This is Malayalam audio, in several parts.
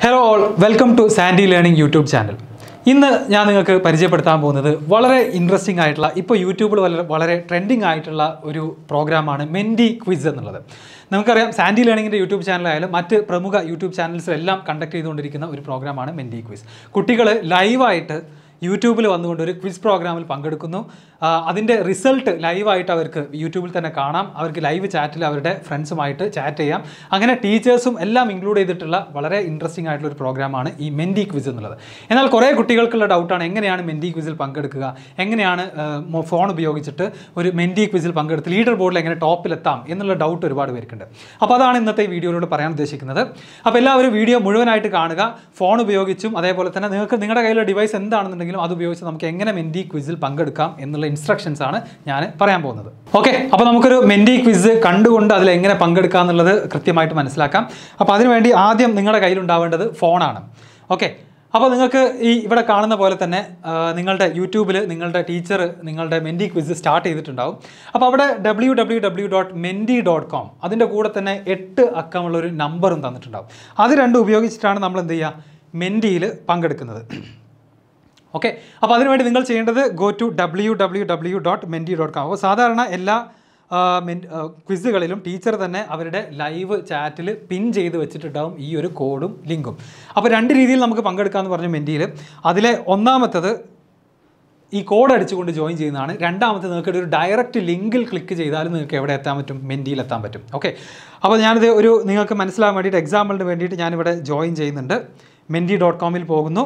hello all welcome to Sandy learning YouTube channel ഇന്ന് ഞാൻ നിങ്ങൾക്ക് പരിചയപ്പെടുത്താൻ പോകുന്നത് വളരെ ഇൻട്രസ്റ്റിംഗ് ആയിട്ടുള്ള ഇപ്പോൾ യൂട്യൂബിൽ വളരെ വളരെ ട്രെൻഡിങ് ആയിട്ടുള്ള ഒരു പ്രോഗ്രാമാണ് മെൻഡി ക്വിസ് എന്നുള്ളത് നമുക്കറിയാം സാൻഡി ലേണിങ്ങിൻ്റെ യൂട്യൂബ് ചാനലായാലും മറ്റ് പ്രമുഖ യൂട്യൂബ് ചാനൽസിലെല്ലാം കണ്ടക്ട് ചെയ്തുകൊണ്ടിരിക്കുന്ന ഒരു പ്രോഗ്രാമാണ് മെൻഡി ക്വിസ് കുട്ടികൾ ലൈവായിട്ട് യൂട്യൂബിൽ വന്നുകൊണ്ട് ഒരു ക്വിസ് പ്രോഗ്രാമിൽ പങ്കെടുക്കുന്നു ആ, അതിൻ്റെ റിസൾട്ട് ലൈവായിട്ട് അവർക്ക് യൂട്യൂബിൽ തന്നെ കാണാം അവർക്ക് ലൈവ് ചാറ്റിൽ അവരുടെ ഫ്രണ്ട്സുമായിട്ട് ചാറ്റ് ചെയ്യാം അങ്ങനെ ടീച്ചേഴ്സും എല്ലാം ഇൻക്ലൂഡ് ചെയ്തിട്ടുള്ള വളരെ ഇൻട്രസ്റ്റിംഗ് ആയിട്ടുള്ള ഒരു പ്രോഗ്രാമാണ് ഈ മെൻഡി ക്വിസ് എന്നുള്ളത് എന്നാൽ കുറേ കുട്ടികൾക്കുള്ള ഡൗട്ടാണ് എങ്ങനെയാണ് മെൻഡി ക്വിസിൽ പങ്കെടുക്കുക എങ്ങനെയാണ് ഫോൺ ഉപയോഗിച്ചിട്ട് ഒരു മെൻഡി ക്വിസിൽ പങ്കെടുത്ത് ലീഡർ ബോർഡിൽ എങ്ങനെ ടോപ്പിലെത്താം എന്നുള്ള ഡൗട്ട് ഒരുപാട് പേർക്കുണ്ട് അപ്പോൾ അതാണ് ഇന്നത്തെ ഈ വീഡിയോയിലൂടെ പറയാൻ ഉദ്ദേശിക്കുന്നത് അപ്പോൾ എല്ലാവരും വീഡിയോ മുഴുവനായിട്ട് കാണുക ഫോൺ ഉപയോഗിച്ചും അതേപോലെ തന്നെ നിങ്ങൾക്ക് നിങ്ങളുടെ കയ്യിലുള്ള ഡിവൈസ് എന്താണെന്നുണ്ടെങ്കിലും അത് ഉപയോഗിച്ച് നമുക്ക് എങ്ങനെ മെൻഡി ക്വിസിൽ പങ്കെടുക്കാം എന്നുള്ള ഇൻസ്ട്രക്ഷൻസ് ആണ് ഞാൻ പറയാൻ പോകുന്നത് ഓക്കെ അപ്പോൾ നമുക്കൊരു മെൻഡി ക്വിസ് കണ്ടുകൊണ്ട് അതിൽ എങ്ങനെ പങ്കെടുക്കാം എന്നുള്ളത് കൃത്യമായിട്ട് മനസ്സിലാക്കാം അപ്പോൾ അതിനുവേണ്ടി ആദ്യം നിങ്ങളുടെ കയ്യിലുണ്ടാവേണ്ടത് ഫോണാണ് ഓക്കെ അപ്പോൾ നിങ്ങൾക്ക് ഈ ഇവിടെ കാണുന്ന പോലെ തന്നെ ആ, നിങ്ങളുടെ യൂട്യൂബിൽ നിങ്ങളുടെ ടീച്ചർ നിങ്ങളുടെ മെൻഡി ക്വിസ് സ്റ്റാർട്ട് ചെയ്തിട്ടുണ്ടാവും അപ്പോൾ അവിടെ W W W dot Menti dot com അതിൻ്റെ കൂടെ തന്നെ എട്ട് അക്കമുള്ള ഒരു നമ്പറും തന്നിട്ടുണ്ടാവും അത് രണ്ടും ഉപയോഗിച്ചിട്ടാണ് നമ്മൾ എന്ത് ചെയ്യുക മെൻഡിയിൽ പങ്കെടുക്കുന്നത് ഓക്കെ അപ്പോൾ അതിനുവേണ്ടി നിങ്ങൾ ചെയ്യേണ്ടത് go to W W W dot Menti dot com അപ്പോൾ സാധാരണ എല്ലാ ആ, മെൻ ആ, ക്വിസുകളിലും ടീച്ചർ തന്നെ അവരുടെ ലൈവ് ചാറ്റിൽ പിൻ ചെയ്ത് വെച്ചിട്ടുണ്ടാവും ഈ ഒരു കോഡും ലിങ്കും അപ്പോൾ രണ്ട് രീതിയിൽ നമുക്ക് പങ്കെടുക്കാമെന്ന് പറഞ്ഞു മെൻഡിയിൽ അതിലെ ഒന്നാമത്തത് ഈ കോഡ് അടിച്ചുകൊണ്ട് ജോയിൻ ചെയ്യുന്നതാണ് രണ്ടാമത്തെ നിങ്ങൾക്ക് ഒരു ഡയറക്റ്റ് ലിങ്കിൽ ക്ലിക്ക് ചെയ്താലും നിങ്ങൾക്ക് എവിടെ എത്താൻ പറ്റും മെൻഡിയിൽ എത്താൻ പറ്റും ഓക്കെ അപ്പോൾ ഞാനിത് ഒരു നിങ്ങൾക്ക് മനസ്സിലാകാൻ വേണ്ടിയിട്ട് എക്സാമ്പിളിന് വേണ്ടിയിട്ട് ഞാനിവിടെ ജോയിൻ ചെയ്യുന്നുണ്ട് മെൻഡി ഡോട്ട് കോമിൽ പോകുന്നു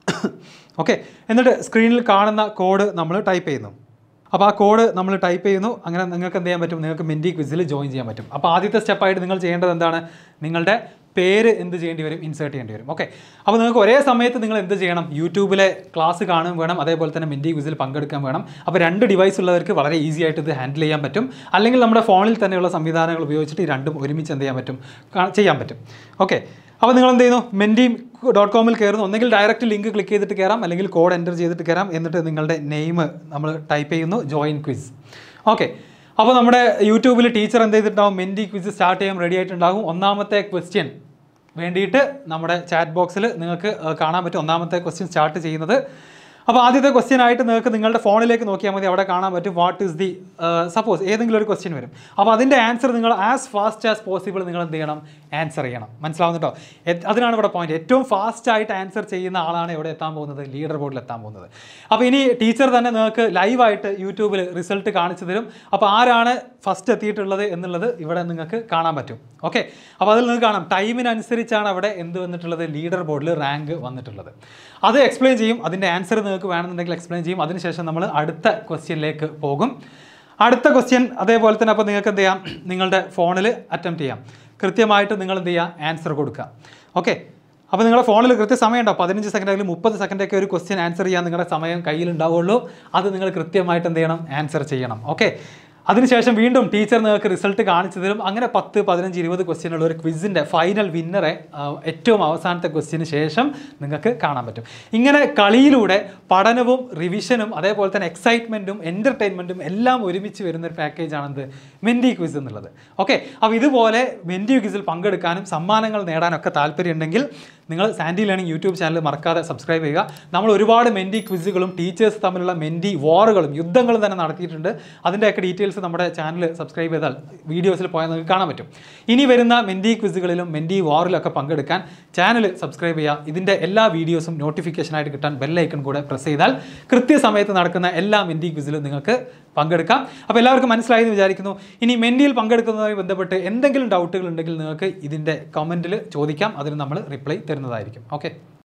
ഓക്കെ എന്നിട്ട് സ്ക്രീനിൽ കാണുന്ന കോഡ് നമ്മൾ ടൈപ്പ് ചെയ്യുന്നു അപ്പോൾ ആ കോഡ് നമ്മൾ ടൈപ്പ് ചെയ്യുന്നു അങ്ങനെ നിങ്ങൾക്ക് എന്ത് ചെയ്യാൻ പറ്റും നിങ്ങൾക്ക് മെൻഡി ക്വിസിൽ ജോയിൻ ചെയ്യാൻ പറ്റും അപ്പോൾ ആദ്യത്തെ സ്റ്റെപ്പായിട്ട് നിങ്ങൾ ചെയ്യേണ്ടത് എന്താണ് നിങ്ങളുടെ പേര് എന്ത് ചെയ്യേണ്ടി വരും ഇൻസേർട്ട് ചെയ്യേണ്ടി വരും ഓക്കെ അപ്പോൾ നിങ്ങൾക്ക് ഒരേ സമയത്ത് നിങ്ങൾ എന്ത് ചെയ്യണം യൂട്യൂബിലെ ക്ലാസ് കാണും വേണം അതേപോലെ തന്നെ മെൻഡി ക്വിസിൽ പങ്കെടുക്കാൻ വേണം അപ്പോൾ രണ്ട് ഡിവൈസ് ഉള്ളവർക്ക് വളരെ ഈസി ആയിട്ട് ഇത് ഹാൻഡിൽ ചെയ്യാൻ പറ്റും അല്ലെങ്കിൽ നമ്മുടെ ഫോണിൽ തന്നെയുള്ള സംവിധാനങ്ങൾ ഉപയോഗിച്ചിട്ട് ഈ രണ്ടും ഒരുമിച്ച് എന്ത് ചെയ്യാൻ പറ്റും കാ- ചെയ്യാൻ പറ്റും ഓക്കെ അപ്പോൾ നിങ്ങൾ എന്ത് ചെയ്യുന്നു മെൻഡി ഡോട്ട് കോമിൽ കയറുന്നു ഒന്നെങ്കിൽ ഡയറക്റ്റ് ലിങ്ക് ക്ലിക്ക് ചെയ്തിട്ട് കയറാം അല്ലെങ്കിൽ കോഡ് എൻ്റർ ചെയ്തിട്ട് കയറാം എന്നിട്ട് നിങ്ങളുടെ നെയിം നമ്മൾ ടൈപ്പ് ചെയ്യുന്നു ജോയിൻ ക്വിസ് ഓക്കെ അപ്പോൾ നമ്മുടെ യൂട്യൂബിൽ ടീച്ചർ എന്ത് ചെയ്തിട്ടുണ്ടാവും മെൻഡി ക്വിസ് സ്റ്റാർട്ട് ചെയ്യാൻ റെഡി ആയിട്ടുണ്ടാകും ഒന്നാമത്തെ ക്വസ്റ്റ്യൻ വേണ്ടിയിട്ട് നമ്മുടെ ചാറ്റ് ബോക്സിൽ നിങ്ങൾക്ക് ഏഹ്, കാണാൻ പറ്റും ഒന്നാമത്തെ ക്വസ്റ്റ്യൻ സ്റ്റാർട്ട് ചെയ്യുന്നത് അപ്പോൾ ആദ്യത്തെ ക്വസ്റ്റ്യൻ ആയിട്ട് നിങ്ങൾക്ക് നിങ്ങളുടെ ഫോണിലേക്ക് നോക്കിയാൽ മതി അവിടെ കാണാൻ പറ്റും വാട്ട് ഈസ് ദി സപ്പോസ് ഏതെങ്കിലും ഒരു ക്വസ്റ്റ്യൻ വരും അപ്പോൾ അതിൻ്റെ ആൻസർ നിങ്ങൾ ആസ് ഫാസ്റ്റ് ആസ് പോസിബിൾ നിങ്ങൾ എന്ത് ചെയ്യണം ആൻസർ ചെയ്യണം മനസ്സിലാവുന്നുണ്ടോ എ- അതിനാണ് ഇവിടെ പോയിന്റ് ഏറ്റവും ഫാസ്റ്റ് ആയിട്ട് ആൻസർ ചെയ്യുന്ന ആളാണ് എവിടെ എത്താൻ പോകുന്നത് ലീഡർ ബോർഡിൽ എത്താൻ പോകുന്നത് അപ്പോൾ ഇനി ടീച്ചർ തന്നെ നിങ്ങൾക്ക് ലൈവായിട്ട് യൂട്യൂബിൽ റിസൾട്ട് കാണിച്ചു തരും അപ്പോൾ ആരാണ് ഫസ്റ്റ് എത്തിയിട്ടുള്ളത് എന്നുള്ളത് ഇവിടെ നിങ്ങൾക്ക് കാണാൻ പറ്റും ഓക്കെ അപ്പോൾ അതിൽ നിങ്ങൾക്ക് കാണാം ടൈമിനനുസരിച്ചാണ് അവിടെ എന്ത് വന്നിട്ടുള്ളത് ലീഡർ ബോർഡിൽ റാങ്ക് വന്നിട്ടുള്ളത് അത് എക്സ്പ്ലെയിൻ ചെയ്യും അതിൻ്റെ ആൻസർ നിങ്ങൾക്ക് വേണമെന്നുണ്ടെങ്കിൽ എക്സ്പ്ലെയിൻ ചെയ്യും അതിനുശേഷം നമ്മൾ അടുത്ത ക്വസ്റ്റ്യനിലേക്ക് പോകും അടുത്ത ക്വസ്റ്റ്യൻ അതേപോലെ തന്നെ അപ്പോൾ നിങ്ങൾക്ക് എന്ത് ചെയ്യാം നിങ്ങളുടെ ഫോണിൽ അറ്റംപ്റ്റ് ചെയ്യാം കൃത്യമായിട്ട് നിങ്ങൾ എന്ത് ചെയ്യുക ആൻസർ കൊടുക്കുക ഓക്കെ അപ്പോൾ നിങ്ങളുടെ ഫോണിൽ കൃത്യസമയം ഉണ്ടാവും പതിനഞ്ച് സെക്കൻഡ് അല്ലെങ്കിൽ മുപ്പത് സെക്കൻഡൊക്കെ ഒരു ക്വസ്റ്റ്യൻ ആൻസർ ചെയ്യാൻ നിങ്ങളുടെ സമയം കയ്യിലുണ്ടാവുള്ളൂ അത് നിങ്ങൾ കൃത്യമായിട്ട് എന്ത് ചെയ്യണം ആൻസർ ചെയ്യണം ഓക്കെ അതിനുശേഷം വീണ്ടും ടീച്ചർ നിങ്ങൾക്ക് റിസൾട്ട് കാണിച്ചു തരും അങ്ങനെ പത്ത് പതിനഞ്ച് ഇരുപത് ക്വസ്റ്റ്യൻ ഉള്ള ഒരു ക്വിസിൻ്റെ ഫൈനൽ വിന്നറെ ഏറ്റവും അവസാനത്തെ ക്വസ്റ്റ്യന് ശേഷം നിങ്ങൾക്ക് കാണാൻ പറ്റും ഇങ്ങനെ കളിയിലൂടെ പഠനവും റിവിഷനും അതേപോലെ തന്നെ എക്സൈറ്റ്മെൻറ്റും എൻ്റർടൈൻമെൻറ്റും എല്ലാം ഒരുമിച്ച് വരുന്ന ഒരു പാക്കേജാണെന്ത് മെൻഡി ക്വിസ് എന്നുള്ളത് ഓക്കെ അപ്പോൾ ഇതുപോലെ മെൻഡി ക്വിസിൽ പങ്കെടുക്കാനും സമ്മാനങ്ങൾ നേടാനൊക്കെ താല്പര്യമുണ്ടെങ്കിൽ നിങ്ങൾ സാൻഡി ലേണിംഗ് യൂട്യൂബ് ചാനൽ മറക്കാതെ സബ്സ്ക്രൈബ് ചെയ്യുക നമ്മൾ ഒരുപാട് മെൻഡി ക്വിസുകളും ടീച്ചേഴ്സ് തമ്മിലുള്ള മെൻഡി വാറുകളും യുദ്ധങ്ങളും തന്നെ നടത്തിയിട്ടുണ്ട് അതിൻ്റെയൊക്കെ ഡീറ്റെയിൽസ് നമ്മുടെ ചാനൽ സബ്സ്ക്രൈബ് ചെയ്താൽ വീഡിയോസിൽ പോയാൽ നിങ്ങൾക്ക് കാണാൻ പറ്റും ഇനി വരുന്ന മെൻഡി ക്വിസുകളിലും മെൻഡി വാറിലൊക്കെ പങ്കെടുക്കാൻ ചാനൽ സബ്സ്ക്രൈബ് ചെയ്യുക ഇതിൻ്റെ എല്ലാ വീഡിയോസും നോട്ടിഫിക്കേഷനായിട്ട് കിട്ടാൻ ബെല്ലൈക്കൺ കൂടെ പ്രസ് ചെയ്താൽ കൃത്യസമയത്ത് നടക്കുന്ന എല്ലാ മെൻഡി ക്വിസിലും നിങ്ങൾക്ക് പങ്കെടുക്കാം അപ്പോൾ എല്ലാവർക്കും മനസ്സിലായി എന്ന് വിചാരിക്കുന്നു ഇനി മെൻഡിയിൽ പങ്കെടുക്കുന്നതുമായി ബന്ധപ്പെട്ട് എന്തെങ്കിലും ഡൗട്ടുകൾ ഉണ്ടെങ്കിൽ നിങ്ങൾക്ക് ഇതിൻ്റെ കമൻറ്റിൽ ചോദിക്കാം അതിന് നമ്മൾ റിപ്ലൈ തരുന്നതായിരിക്കും ഓക്കെ